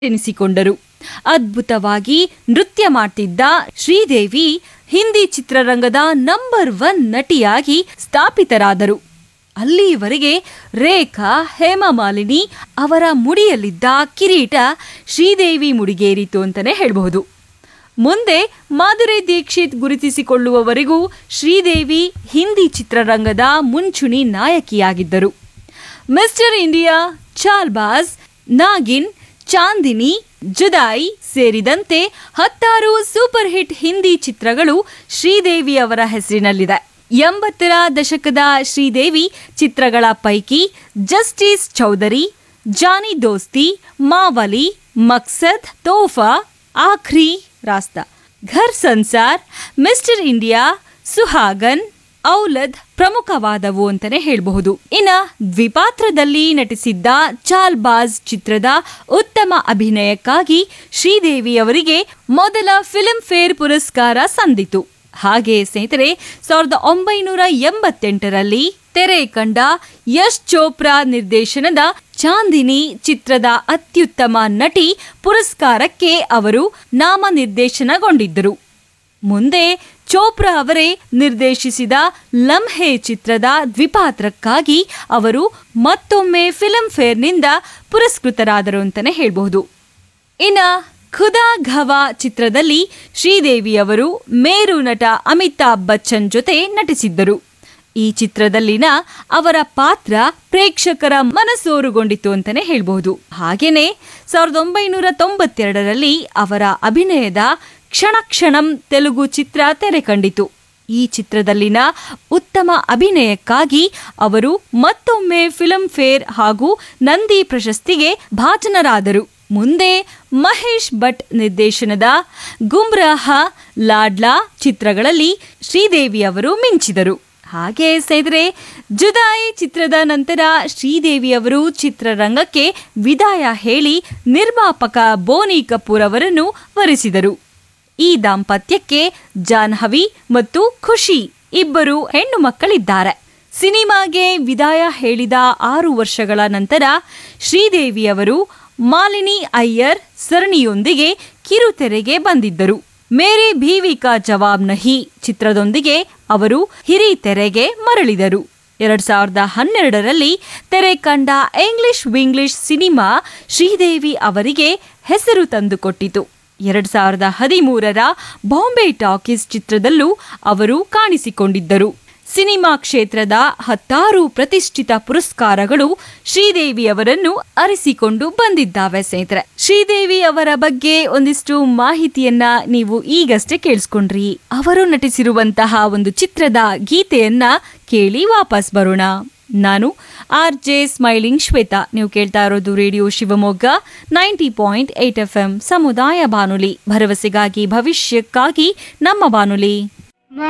ಎನಿಸಿಕೊಂಡರು ಅದ್ಭುತವಾಗಿ ನೃತ್ಯ ಮಾಡ್ತಿದ್ದ ಶ್ರೀದೇವಿ ಹಿಂದಿ ಚಿತ್ರರಂಗದ ನಂಬರ್ ಒನ್ ನಟಿಯಾಗಿ ಸ್ಥಾಪಿತರಾದರು ಅಲ್ಲಿಯವರೆಗೆ ರೇಖಾ ಹೇಮಮಾಲಿನಿ ಅವರ ಮುಡಿಯಲ್ಲಿದ್ದ ಕಿರೀಟ ಶ್ರೀದೇವಿ ಮುಡಿಗೇರಿತು ಅಂತಲೇ ಹೇಳಬಹುದು ಮುಂದೆ ಮಾಧುರಿ ದೀಕ್ಷಿತ್ ಗುರುತಿಸಿಕೊಳ್ಳುವವರೆಗೂ ಶ್ರೀದೇವಿ ಹಿಂದಿ ಚಿತ್ರರಂಗದ ಮುಂಚೂಣಿ ನಾಯಕಿಯಾಗಿದ್ದರು ಮಿಸ್ಟರ್ ಇಂಡಿಯಾ ಚಾಲ್ಬಾಸ್ ನಾಗಿನ್ ಚಾಂದಿನಿ ಜುದಾಯಿ ಸೇರಿದಂತೆ ಹತ್ತಾರು ಸೂಪರ್ ಹಿಟ್ ಹಿಂದಿ ಚಿತ್ರಗಳು ಶ್ರೀದೇವಿ ಅವರ ಹೆಸರಿನಲ್ಲಿದೆ ಎಂಬತ್ತರ ದಶಕದ ಶ್ರೀದೇವಿ ಚಿತ್ರಗಳ ಪೈಕಿ justice Chaudhary Jaani Dosti Mawaali Maqsad Tohfa Aakhri Raasta Ghar Sansar Mister India Suhagan Aulad ಪ್ರಮುಖವಾದವು ಅಂತಾನೆ ಹೇಳಬಹುದು ಇನ್ನ ದ್ವಿಪಾತ್ರದಲ್ಲಿ ನಟಿಸಿದ್ದ ಚಾಲ್ಬಾಜ್ ಚಿತ್ರದ ಉತ್ತಮ ಅಭಿನಯಕ್ಕಾಗಿ ಶ್ರೀದೇವಿ ಅವರಿಗೆ ಮೊದಲ ಫಿಲ್ಮ್ ಫೇರ್ ಪುರಸ್ಕಾರ ಸಂದಿತು ಹಾಗೆ ಸ್ನೇಹಿತರೆ ಸಾವಿರದ ಒಂಬೈನೂರ ಎಂಬತ್ತೆಂಟರಲ್ಲಿ ತೆರೆ ಕಂಡ ಯಶ್ ಚೋಪ್ರಾ ನಿರ್ದೇಶನದ ಚಾಂದಿನಿ ಚಿತ್ರದ ಅತ್ಯುತ್ತಮ ನಟಿ ಪುರಸ್ಕಾರಕ್ಕೆ ಅವರು ನಾಮನಿರ್ದೇಶನಗೊಂಡಿದ್ದರು ಮುಂದೆ ಚೋಪ್ರಾ ಅವರೇ ನಿರ್ದೇಶಿಸಿದ ಲಮ್ಹೆ ಚಿತ್ರದ ದ್ವಿಪಾತ್ರಕ್ಕಾಗಿ ಅವರು ಮತ್ತೊಮ್ಮೆ ಫಿಲ್ಮ್ ಫೇರ್ನಿಂದ ಪುರಸ್ಕೃತರಾದರು ಅಂತಲೇ ಹೇಳಬಹುದು ಇನ್ನ ಖುದಾ ಘವಾ ಚಿತ್ರದಲ್ಲಿ ಶ್ರೀದೇವಿ ಅವರು ಮೇರು ನಟ ಅಮಿತಾಬ್ ಬಚ್ಚನ್ ಜೊತೆ ನಟಿಸಿದ್ದರು ಈ ಚಿತ್ರದಲ್ಲಿನ ಅವರ ಪಾತ್ರ ಪ್ರೇಕ್ಷಕರ ಮನಸೋರುಗೊಂಡಿತು ಅಂತಾನೆ ಹೇಳ್ಬಹುದು ಹಾಗೇನೆ ಸಾವಿರದ ಒಂಬೈನೂರ ತೊಂಬತ್ತೆರಡರಲ್ಲಿ ಅವರ ಅಭಿನಯದ ಕ್ಷಣ ಕ್ಷಣಂ ತೆಲುಗು ಚಿತ್ರ ತೆರೆ ಕಂಡಿತು ಈ ಚಿತ್ರದಲ್ಲಿನ ಉತ್ತಮ ಅಭಿನಯಕ್ಕಾಗಿ ಅವರು ಮತ್ತೊಮ್ಮೆ ಫಿಲ್ಮ್ ಫೇರ್ ಹಾಗೂ ನಂದಿ ಪ್ರಶಸ್ತಿಗೆ ಭಾಜನರಾದರು ಮುಂದೆ ಮಹೇಶ್ ಭಟ್ ನಿರ್ದೇಶನದ ಗುಮ್ರಾಹ ಲಾಡ್ಲಾ ಚಿತ್ರಗಳಲ್ಲಿ ಶ್ರೀದೇವಿ ಅವರು ಮಿಂಚಿದರು ಹಾಗೆ ಸ್ನೇಹಿತರೆ ಜುದಾಯಿ ಚಿತ್ರದ ನಂತರ ಶ್ರೀದೇವಿ ಅವರು ಚಿತ್ರರಂಗಕ್ಕೆ ವಿದಾಯ ಹೇಳಿ ನಿರ್ಮಾಪಕ ಬೋನಿ ಕಪೂರ್ ಅವರನ್ನು ವರಿಸಿದರು ಈ ದಾಂಪತ್ಯಕ್ಕೆ ಜಾಹ್ನವಿ ಮತ್ತು ಖುಷಿ ಇಬ್ಬರು ಹೆಣ್ಣು ಮಕ್ಕಳಿದ್ದಾರೆ ಸಿನಿಮಾಗೆ ವಿದಾಯ ಹೇಳಿದ ಆರು ವರ್ಷಗಳ ನಂತರ ಶ್ರೀದೇವಿ ಅವರು ಮಾಲಿನಿ ಅಯ್ಯರ್ ಸರಣಿಯೊಂದಿಗೆ ಕಿರುತೆರೆಗೆ ಬಂದಿದ್ದರು ಮೇರೆ ಭೀವಿಕಾ ಜವಾಬ್ ನಹಿ ಚಿತ್ರದೊಂದಿಗೆ ಅವರು ಹಿರಿತೆರೆಗೆ ಮರಳಿದರು ಎರಡ್ ಸಾವಿರದ ಹನ್ನೆರಡರಲ್ಲಿ ತೆರೆ ಕಂಡ ಇಂಗ್ಲಿಷ್ ವಿಂಗ್ಲಿಷ್ ಸಿನಿಮಾ ಶ್ರೀದೇವಿ ಅವರಿಗೆ ಹೆಸರು ತಂದುಕೊಟ್ಟಿತು ಎರಡ್ ಸಾವಿರದ ಹದಿಮೂರರ ಬಾಂಬೆ ಟಾಕೀಸ್ ಚಿತ್ರದಲ್ಲೂ ಅವರು ಕಾಣಿಸಿಕೊಂಡಿದ್ದರು ಸಿನಿಮಾ ಕ್ಷೇತ್ರದ ಹತ್ತಾರು ಪ್ರತಿಷ್ಠಿತ ಪುರಸ್ಕಾರಗಳು ಶ್ರೀದೇವಿ ಅವರನ್ನು ಅರಿಸಿಕೊಂಡು ಬಂದಿದ್ದಾವೆ ಸ್ನೇಹಿತರೆ ಶ್ರೀದೇವಿ ಅವರ ಬಗ್ಗೆ ಒಂದಿಷ್ಟು ಮಾಹಿತಿಯನ್ನ ನೀವು ಈಗಷ್ಟೇ ಕೇಳಿಸ್ಕೊಂಡ್ರಿ ಅವರು ನಟಿಸಿರುವಂತಹ ಒಂದು ಚಿತ್ರದ ಗೀತೆಯನ್ನ ಕೇಳಿ ವಾಪಸ್ ಬರೋಣ ನಾನು ಆರ್ ಜೆ ಸ್ಮೈಲಿಂಗ್ ಶ್ವೇತಾ ನೀವು ಕೇಳ್ತಾ ಇರೋದು radio Shivamogga ninety point eight F M ಸಮುದಾಯ ಬಾನುಲಿ ಭರವಸೆಗಾಗಿ ಭವಿಷ್ಯಕ್ಕಾಗಿ ನಮ್ಮ ಬಾನುಲಿ